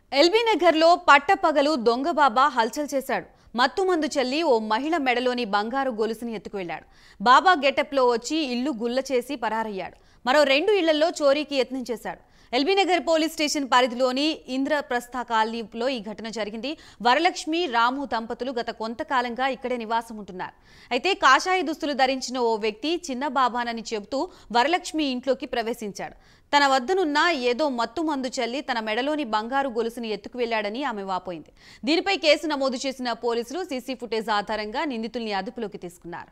LB నగర్లో పట్టపగలు దొంగ బాబా హల్చల్ చేశాడు మత్తుమందు చల్లి ఓ మహిళ మెడలోని బంగారు గొలుసుని ఎత్తుకువెళ్లాడు బాబా గెటప్లో వచ్చి ఇల్లు గుల్ల చేసి పరారయ్యాడు మరో రెండు ఇళ్లలో చోరీకి యత్నం చేశాడు ఎల్బీనగర్ పోలీస్ స్టేషన్ పరిధిలోని ఇంద్రప్రస్థ కాలనీలో ఈ ఘటన జరిగింది వరలక్ష్మి రాము దంపతులు గత కొంతకాలంగా ఇక్కడే నివాసం ఉంటున్నారు అయితే కాషాయ దుస్తులు ధరించిన ఓ వ్యక్తి చిన్న బాబానని చెబుతూ వరలక్ష్మి ఇంట్లోకి ప్రవేశించాడు తన వద్దనున్న ఏదో మత్తు మందు చల్లి తన మెడలోని బంగారు గొలుసుని ఎత్తుకు వెళ్లాడని ఆమె వాపోయింది దీనిపై కేసు నమోదు చేసిన పోలీసులు సీసీ ఫుటేజ్ ఆధారంగా నిందితుల్ని అదుపులోకి తీసుకున్నారు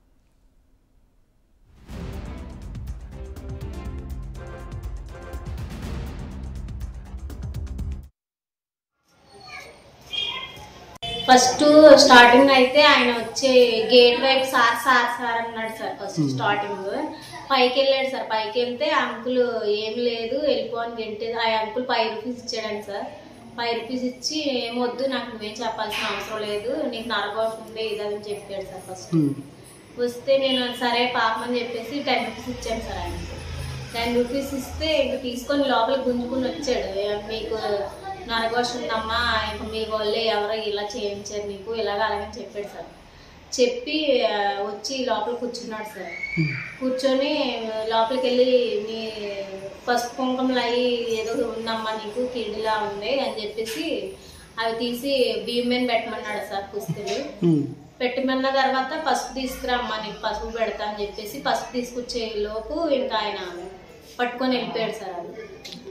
ఫస్ట్ స్టార్టింగ్ అయితే ఆయన వచ్చే గేట్ వైపు సార్ సార్ సార్ అన్నాడు సార్ ఫస్ట్ స్టార్టింగ్ పైకి వెళ్ళాడు సార్ పైకి వెళ్తే అంకుల్ ఏం లేదు వెళ్ళిపో అని గంటే ఆ అంకుల్ ఫైవ్ రూపీస్ ఇచ్చాడండి సార్ ఫైవ్ రూపీస్ ఇచ్చి ఏమొద్దు నాకు నువ్వేం చెప్పాల్సిన అవసరం లేదు నీకు నరకోసం ఉంది ఇదని చెప్పాడు సార్ ఫస్ట్ వస్తే నేను సరే పాపం అని చెప్పేసి టెన్ రూపీస్ ఇచ్చాను సార్ ఆయనకి టెన్ రూపీస్ ఇస్తే ఇంక తీసుకొని లోపల గుంజుకుని వచ్చాడు "ఏ, మీకు నరఘోష ఉందమ్మా ఇంక మీ వాళ్ళే ఎవరో ఇలా చేయించారు నీకు ఇలాగ అలాగని చెప్పాడు సార్ చెప్పి ఆ, వచ్చి లోపల కూర్చున్నాడు సార్ కూర్చొని లోపలికి వెళ్ళి నీ పసుపు కుంకుమలు అవి ఏదో ఉందమ్మా నీకు కిడ్నీలా ఉంది అని చెప్పేసి అవి తీసి బియ్యం మీద పెట్టమన్నాడు సార్ పుస్తలు పెట్టమన్న తర్వాత పసుపు తీసుకురమ్మా నీకు పసుపు పెడతా అని చెప్పేసి పసుపు తీసుకొచ్చే లోపు ఇంకా ఆయన పట్టుకొని వెళ్ళిపోయాడు సార్ అది